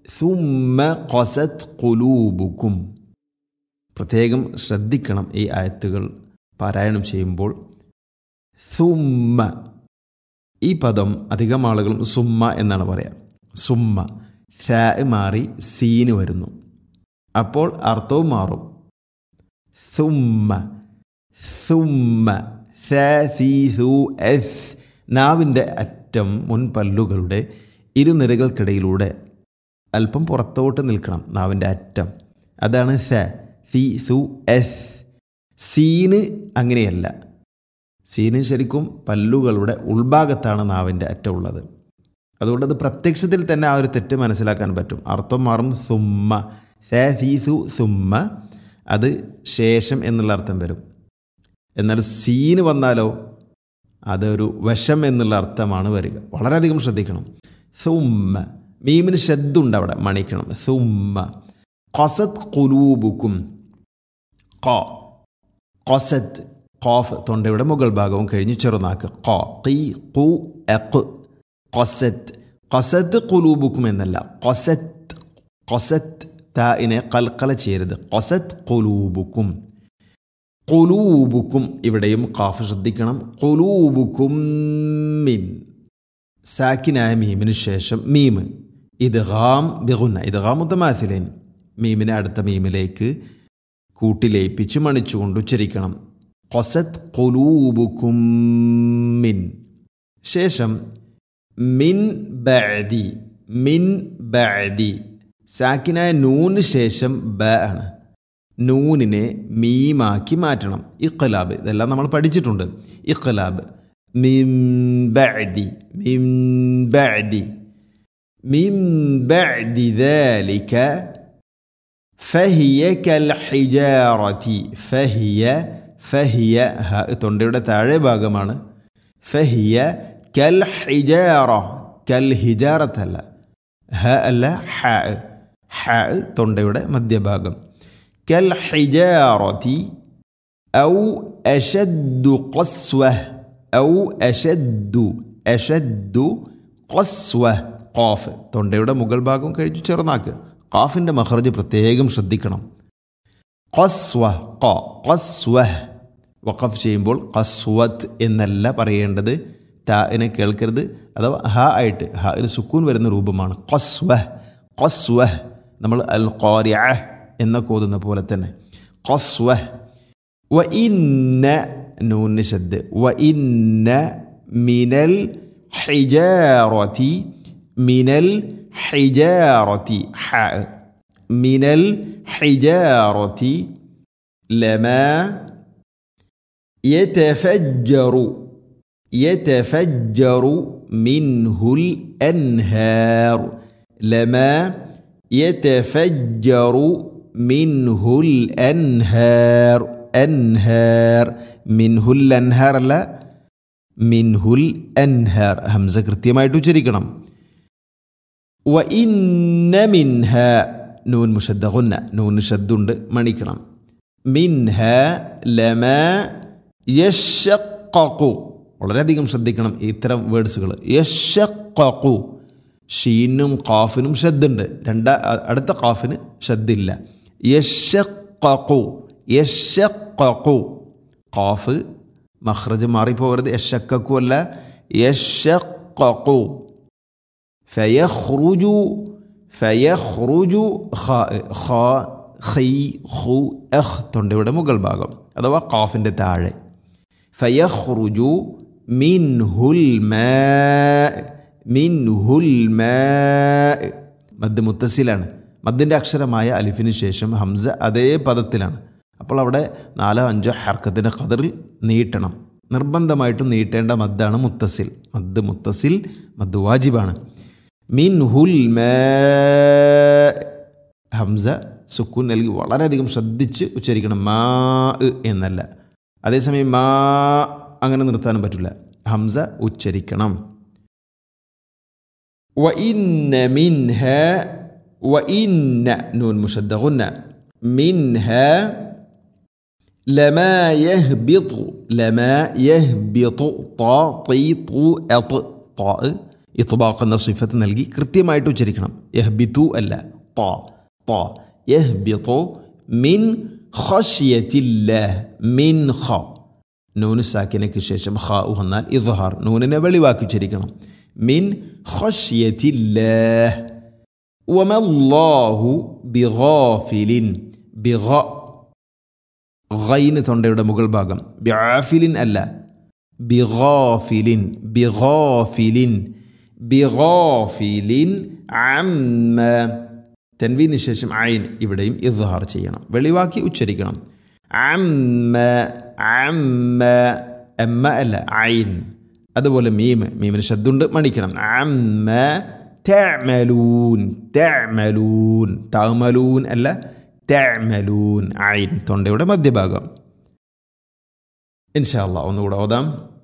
സുമ്മ കൊസത് കുലൂബുക്കും പ്രത്യേകം ശ്രദ്ധിക്കണം ഈ ആയത്തുകൾ പാരായണം ചെയ്യുമ്പോൾ സുമ്മ ഈ പദം അധികം ആളുകളും സുമ്മ എന്നാണ് പറയുക സുമ്മ ഷാ മാറി സീന് വരുന്നു അപ്പോൾ അർത്ഥവും മാറും സുമ്മ സുമ്മ ഷ സി സു എസ് നാവിൻ്റെ അറ്റം മുൻപല്ലുകളുടെ ഇരുനിരകൾക്കിടയിലൂടെ അല്പം പുറത്തോട്ട് നിൽക്കണം നാവിൻ്റെ അറ്റം അതാണ് സ സി സു എസ് സീന് അങ്ങനെയല്ല സീന് ശരിക്കും പല്ലുകളുടെ ഉൾഭാഗത്താണ് നാവിൻ്റെ അറ്റം ഉള്ളത് അതുകൊണ്ട് അത് പ്രത്യക്ഷത്തിൽ തന്നെ ആ ഒരു തെറ്റ് മനസ്സിലാക്കാൻ പറ്റും അർത്ഥം മാറും സുമ്മ സ സി സു സുമ്മ അത് ശേഷം എന്നുള്ള അർത്ഥം വരും എന്നാൽ സീന് വന്നാലോ അതൊരു വശം എന്നുള്ള അർത്ഥമാണ് വരിക വളരെയധികം ശ്രദ്ധിക്കണം സുമ്മ മീമിന് ശബ്ദമുണ്ട് അവിടെ മണിക്കണം സുമ്മ കൊസത്ത് കുലൂബുക്കും കോ കൊസത്ത് കോഫ് തൊണ്ടയുടെ മുകൾ ഭാഗവും കഴിഞ്ഞ് ചെറുനാക്ക് കോ കീ കു എക്ക് കൊസത്ത് കൊസത്ത് കുലൂബുക്കും എന്നല്ല കൊസത്ത് കൊസത്ത് തായിനെ കൽക്കല ചെയ്യരുത് കൊസത്ത് കുലൂബുക്കും കുലൂബുക്കും ഇവിടെയും കാഫ് ശ്രദ്ധിക്കണം കുലൂബുക്കും മിൻ സാക്കിനായ മീമിന് ശേഷം മീമ് ഇത് ഹാം ബിഗുന്ന ഇത് ഹാം മുത്തമാസിലേൻ മീമിനെ അടുത്ത മീമിലേക്ക് കൂട്ടിലേപ്പിച്ച് മണിച്ചുകൊണ്ട് ഉച്ചരിക്കണം കൊസത്ത് കുലൂബുക്കും മിൻ ശേഷം മിൻ ബഅദി മിൻ ബഅദി സാക്കിനായ നൂന് ശേഷം ബ ആണ് നൂനിനെ മീമാക്കി മാറ്റണം ഇഖ്ലാബ് ഇതെല്ലാം നമ്മൾ പഠിച്ചിട്ടുണ്ട് ഇഖ്ലാബ് മിംബഅദി മിംബഅദി മിംബഅദി ذلك ഫഹിയ കൽ ഹിജാറതി ഫഹിയ ഫഹിയ ഹ തൊണ്ടയുടെ താഴെ ഭാഗമാണ് ഫഹിയ കൽ ഹിജാറ കൽ ഹിജാറത്തല്ല ഹ അല്ല ഹ ഹ തൊണ്ടയുടെ മധ്യഭാഗം കൽ ഹിജാറതി ഔ അഷദ്ദു ഖസ്വ ഔ അഷദ്ദു അഷദ്ദു ഖസ്വ ഖാഫ് തൊണ്ടയുടെ മുകൾ ഭാഗം കഴിച്ചു ചെറുനാക്ക് ഖാഫിൻ്റെ മഹ്റജ് പ്രത്യേകം ശ്രദ്ധിക്കണം ഖസ്വ ഖ ഖസ്വ വഖഫ് ചെയ്യുമ്പോൾ ഖസ്വത്ത് എന്നല്ല പറയേണ്ടത് താഇനെ കേൾക്കരുത് അഥവാ ഹ ആയിട്ട് ഹ ഒരു സുക്കൂൻ വരുന്ന രൂപമാണ് ഖസ്വ ഖസ്വ നമ്മൾ അൽ ഖാരിഅ എന്ന കോതുന്ന പോലെ തന്നെ ഖസ്വ വ ഇന്ന നൂന് ശബ്ദ് വ ഇന്ന മിനൽ ഹിജാറതി മിനൽ ഹിജാറതി ഹ മിനൽ ഹിജാറതി ലമാ يتفجر يتفجر منه الأنهار لما يتفجر منه الأنهار أنهار منه الأنهار لا منه الأنهار همزة കൃത്യമായിട്ട് ഉച്ചരിക്കണം وإن منها നൂൻ മുഷദ്ദ ഗുന്ന നൂന് ഷദ്ദുണ്ട് മണിക്കണം മിൻഹ ലമ യഷക്കു വളരെയധികം ശ്രദ്ധിക്കണം ഇത്തരം വേർഡ്സുകൾ യഷക്കു ഷീനും ഖാഫിനും ഷദ്ദുണ്ട് രണ്ടാ അടുത്ത ഖാഫിന് ഷദ്ദില്ല യഷക്കു യഷക്കു ഖാഫ് മഹ്റജ് മാറിപ്പോകരുത് യഷക്കു അല്ല യഷക്കു ഫയഖ്റുജു ഫയഖ്റുജു ഖാ ഖാ ഖൈ ഖു അഖ് തൊണ്ടയുടെ മുകൾ ഭാഗം അഥവാ ഖാഫിൻ്റെ താഴെ ഫയഖ്റുജു മിൻഹുൽ മാ മിൻഹുൽ മാ മദ് മുത്തസിലാണ് മദ്ദിൻ്റെ അക്ഷരമായ അലിഫിന് ശേഷം ഹംസ അതേ പദത്തിലാണ് അപ്പോൾ അവിടെ നാലോ അഞ്ചോ ഹർക്കത്തിൻ്റെ ഖദറിൽ നീട്ടണം നിർബന്ധമായിട്ടും നീട്ടേണ്ട മദ്ദാണ് മുത്തസിൽ മദ് മുത്തസിൽ മദ് വാജിബാണ് മിൻഹുൽ മാ ഹംസ സുക്കൂൻ നൽകി വളരെയധികം ശ്രദ്ധിച്ച് ഉച്ചരിക്കണം മാ എന്നല്ല അതേസമയം മാ അങ്ങനെ നിർത്താനും പറ്റില്ല ഹംസ ഉച്ചരിക്കണം وإن منها وإن نون مشد غنة منها لما يهبط لما يهبط طا طي طو أط طاء ഇത്ബാഖ് എന്ന സിഫത്ത് നൽകി കൃത്യമായിട്ട് ഉച്ചരിക്കണം യഹ്ബിത്തു അല്ല ത ത യഹ്ബിത്തു മിൻ ഖശ്യത്തില്ലാഹ് മിൻ ഖ നൂന് സാക്കിനയ്ക്ക് ശേഷം ഖ വന്നാൽ ഇദ്ഹാർ നൂനിനെ വെളിവാക്കി ഉച്ചരിക്കണം മിൻ ഖശ്യത്തില്ലാഹ് വമല്ലാഹു ബിഗാഫിലിൻ ബിഗ ഗൈന് തൊണ്ടയുടെ മുകൾ ഭാഗം ബിആഫിലിൻ അല്ല ബിഗാഫിലിൻ ബിഗാഫിലിൻ ബിഗാഫിലിൻ അമ്മ തൻവീന് ശേഷം ഐൻ ഇവിടെയും ഇദ്ഹാർ ചെയ്യണം വെളിവാക്കി ഉച്ചരിക്കണം അമ്മ അമ്മ എമ്മ അല്ല ഐൻ അതുപോലെ മീമ് മീമിന് ശബ്ദമുണ്ട് മണിക്കണം അമ്മ തഅമലൂൻ തഅമലൂൻ തഅമലൂൻ അല്ല തഅമലൂൻ ഐൻ തൊണ്ടയുടെ മധ്യഭാഗം ഇൻഷാ അല്ലാ ഒന്നുകൂടെ ഓതാം